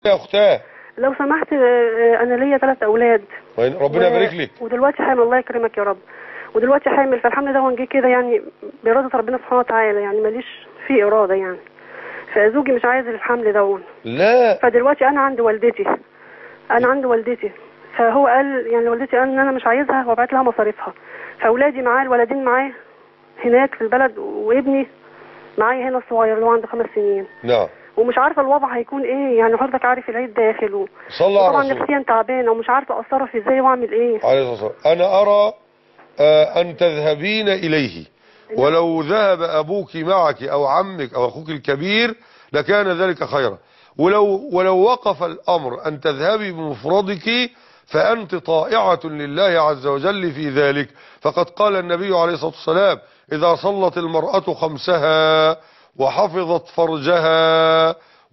يا اختاه لو سمحت آه، انا ليا ثلاث اولاد وين- ربنا و- يبارك لك ودلوقتي حامل الله يكرمك يا رب ودلوقتي حامل فالحمل ده جه كده يعني بإرادة ربنا سبحانه وتعالى يعني ماليش فيه إرادة يعني فزوجي مش عايز الحمل دون لا فدلوقتي أنا عند والدتي أنا عند والدتي فهو قال يعني والدتي قال إن أنا مش عايزها وابعت لها مصاريفها فأولادي معاه الولدين معاه هناك في البلد وابني معايا هنا الصغير اللي هو عنده خمس سنين نعم ومش عارفه الوضع هيكون ايه يعني حضرتك عارف العيد داخل و... صلى على طبعا الرسول نفسيا تعبانه ومش عارفه اتصرف ازاي واعمل ايه عليه الصلاة والسلام أنا أرى آه، أن تذهبين إليه ولو ذهب أبوك معك أو عمك أو أخوك الكبير لكان ذلك خيرا ولو, ولو وقف الأمر أن تذهبي بمفردك فأنت طائعة لله عز وجل في ذلك فقد قال النبي عليه الصلاة والسلام إذا صلت المرأة خمسها وحفظت فرجها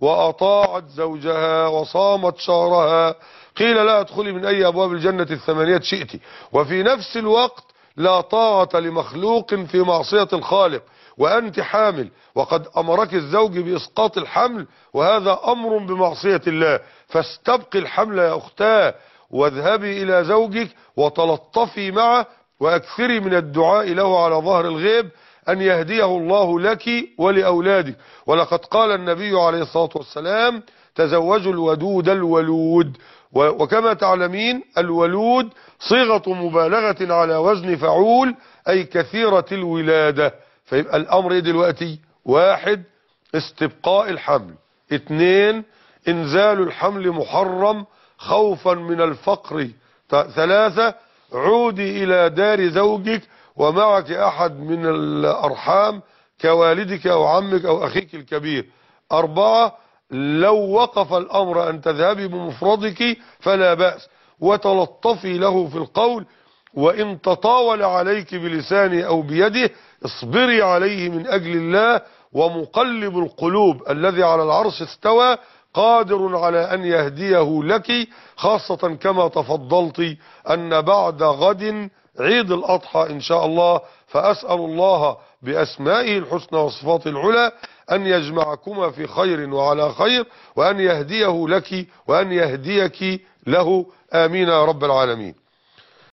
وأطاعت زوجها وصامت شهرها قيل لا ادخلي من أي أبواب الجنة الثمانية شئت وفي نفس الوقت لا طاعة لمخلوق في معصية الخالق وأنت حامل وقد أمرك الزوج بإسقاط الحمل وهذا أمر بمعصية الله فاستبقي الحمل يا أختاه واذهبي إلى زوجك وتلطفي معه وأكثري من الدعاء له على ظهر الغيب أن يهديه الله لك ولأولادك ولقد قال النبي عليه الصلاة والسلام تزوجوا الودود الولود و- وكما تعلمين الولود صيغة مبالغة على وزن فعول أي كثيرة الولادة فيبقى الأمر إيه دلوقتي واحد استبقاء الحمل اثنين انزال الحمل محرم خوفا من الفقر ت- ثلاثة عودي إلى دار زوجك ومعك أحد من الأرحام كوالدك أو عمك أو أخيك الكبير أربعة لو وقف الأمر أن تذهبي بمفردك فلا بأس وتلطفي له في القول وإن تطاول عليك بلسانه أو بيده اصبري عليه من أجل الله ومقلب القلوب الذي على العرش استوى قادر على أن يهديه لك خاصة كما تفضلت أن بعد غد عيد الأضحى إن شاء الله فأسأل الله بأسمائه الحسنى وصفاته العلى أن يجمعكما في خير وعلى خير وأن يهديه لك وأن يهديك له آمين يا رب العالمين